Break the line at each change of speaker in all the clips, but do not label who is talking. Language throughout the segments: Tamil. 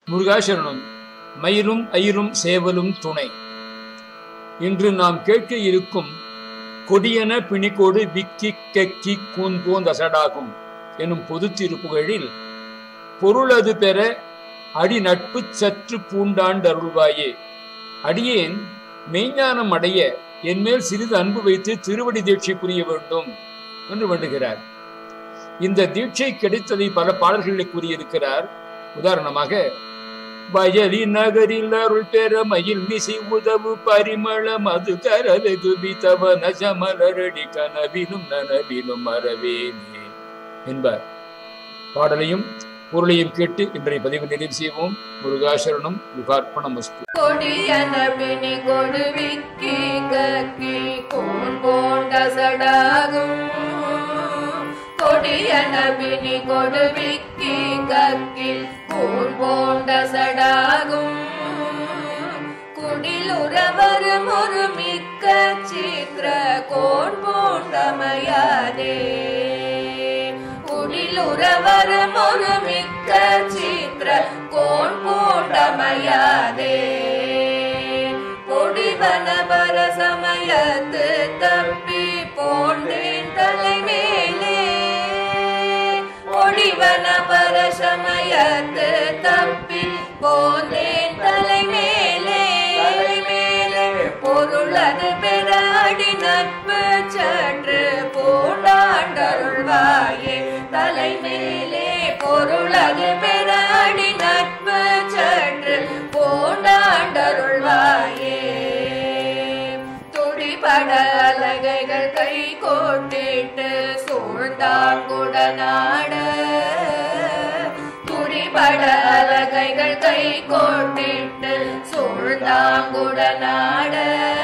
முருகாசரணம் மயிலும் அயிலும் சேவலும் துணை இன்று நாம் கேட்க இருக்கும் கொடியன பிணிக்கோடு விக்கி கக்கி கூன்போன் தசடாகும் எனும் பொது திருப்புகழில் பொருளது பெற அடி நட்பு சற்று பூண்டாண்டருள்வாயே அடியேன் மெய்ஞானம் அடைய என்மேல் சிறிது அன்பு வைத்து திருவடி தீட்சை புரிய வேண்டும் என்று வேண்டுகிறார் இந்த தீட்சை கிடைத்ததை பல பாடல்களில் கூறியிருக்கிறார் உதாரணமாக வயலி நகரில் அருள் பெற மயில் மிசை உதவு பரிமள மது கரவெகு பிதவ நஜமலரடி கனவிலும் நனவிலும் மறவேனே என்பார் பாடலையும் பொருளையும் கேட்டு இன்றைய பதிவு நிறைவு செய்வோம் முருகாசரணம் யுகார்ப்பணம் வஸ்து
கொடியன பிணி கொடுவிக்கி கக்கி கூன் போண்ட சடாகும் கொடியன பிணி கொடுவிக்கி கக்கி கூன் போண்ட சடாகும் குடிலுறவர் ஒரு மிக்க சித்திர கோன் போண்டமையாதே குடிலுறவர் ஒரு மிக்க சித்திர கோன் போண்டமையாதே பொடிவன பர சமயத்து தப்பி போண்டேன் தலைமேலே பொடிவன பர சமயத்து தப்பி போந்தேன் தலைமேலே தலைமேலே பொருளது பெறாடி நட்பு சற்று பூண்டாண்டருள்வாயே தலைமேலே பொருளது பெறாடி நட்பு சற்று பூண்டாண்டருள்வாயே துடிபட அலகைகள் கை கோட்டிட்டு சூழ்ந்தாங்குட நாட துடிபட அலகைகள் கை கோட்டிட்டு சூழ்ந்தாங்குட நாட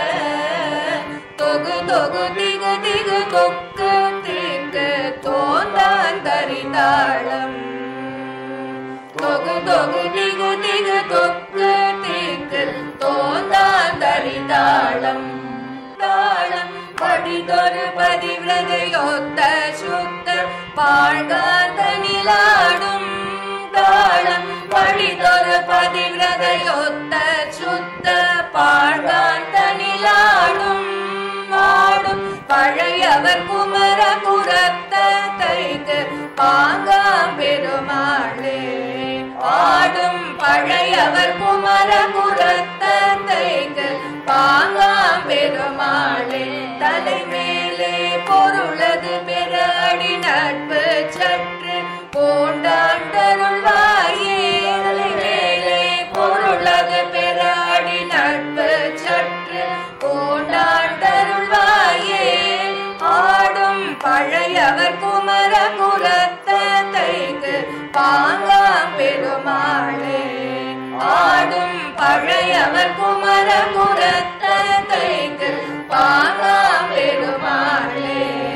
தொகு தொகு திகு திகு கொக்கு திக்கு தோந்தான் தரிதாளம் தொகு தொகு திகு திகு தொக்கு திக்கு தோந்தான் தரிதாளம் தாளம் படிதொரு பதிவிரதையொத்த சுத்த பாழ்காந்த நிலாடும் தாளம் படிதொரு பதிவிரதையொத்த சுத்த பாழ்காந்த நிலாடும் ஆடும் பழையவர் குமர புறத்த தைக்கு பாங்காம் பெருமாளே ஆடும் பழையவர் குமர புறத்த தைக்கு பாங்காம் பெருமாளே தலைமேலே பொருளது பெற அடி நட்பு சற்று பூண்டாண்டருள்வாயே தலைமேலே பொருளது பெற அடி நட்பு சற்று பூண்டாண்டருள்வாயே ஆடும் பழையவர் குமர குரத்த தைக்கு பாங்காம் பெருமாளே ஆடும் பழையவர் குமர குரத்த தைக்கு பாங்காம் பெருமாளே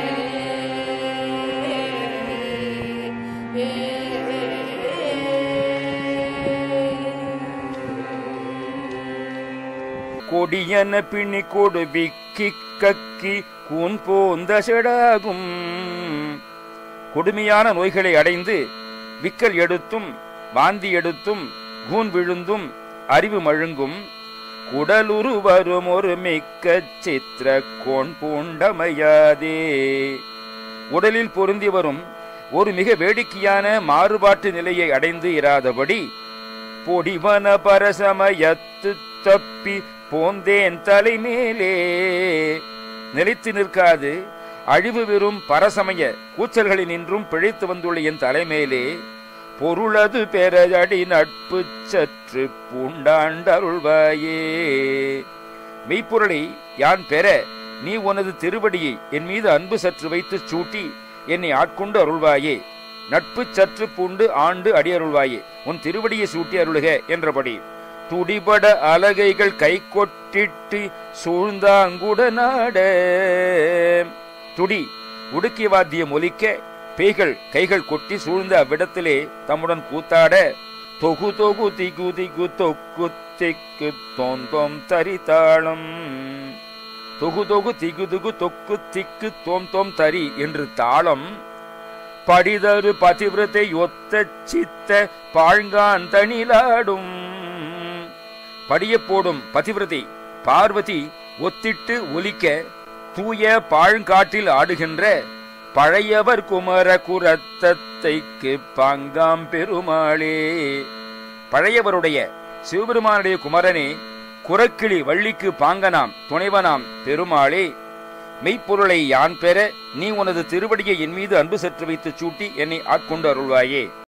கொடியன பிணி கொடு விக்கி கக்கி கூன் போந்த செடாகும் கொடுமையான நோய்களை அடைந்து விக்கல் எடுத்தும் வாந்தி எடுத்தும் கூன் விழுந்தும் அறிவு மழுங்கும் குடலுரு வரும் ஒரு மிக்க சித்திர கோன் பூண்டமையாதே உடலில் பொருந்தி வரும் ஒரு மிக வேடிக்கையான மாறுபாட்டு நிலையை அடைந்து இராதபடி பொடிவன பரசமயத்து தப்பி போந்தேன் தலைமேலே நிலைத்து நிற்காது அழிவு வெறும் பரசமய கூச்சல்களினின்றும் பிழைத்து வந்துள்ள என் தலைமேலே பொருளது பெறடி நட்பு சற்று பூண்டாண்டருள்வாயே மெய்ப்பொருளை யான் பெற நீ உனது திருவடியை என் மீது அன்பு சற்று வைத்து சூட்டி என்னை ஆட்கொண்டு அருள்வாயே நட்பு சற்று பூண்டு ஆண்டு அடியருள்வாயே உன் திருவடியை சூட்டி அருளுக என்றபடி துடிபட அலகைகள் கை கொட்டிட்டு சூழ்ந்தாங்குட நாட துடி உடுக்கி வாத்தியம் ஒலிக்க பேய்கள் கைகள் கொட்டி சூழ்ந்த அவ்விடத்திலே தம்முடன் கூத்தாட தொகு தொகு திகு திகு தொக்கு திக்கு தோந்தோம் தரிதாளம் தொகு தொகு திகு திகு தொக்கு திக்கு தோம் தோம் தரி என்று தாளம் படிதரு பதிவிரத்தை ஒத்த சித்த பாழ்கான் தனிலாடும் படியப் போடும் பதிவிரதை பார்வதி ஒத்திட்டு ஒலிக்க தூய பாழ்காட்டில் ஆடுகின்ற பழையவர் குமர குரத்தத்தைக்கு பாங்காம் பெருமாளே பழையவருடைய சிவபெருமானுடைய குமரனே குரக்கிளி வள்ளிக்கு பாங்கனாம் துணைவனாம் பெருமாளே மெய்ப்பொருளை யான் பெற நீ உனது திருவடியை என் மீது அன்பு சற்று வைத்து சூட்டி என்னை ஆட்கொண்டு அருள்வாயே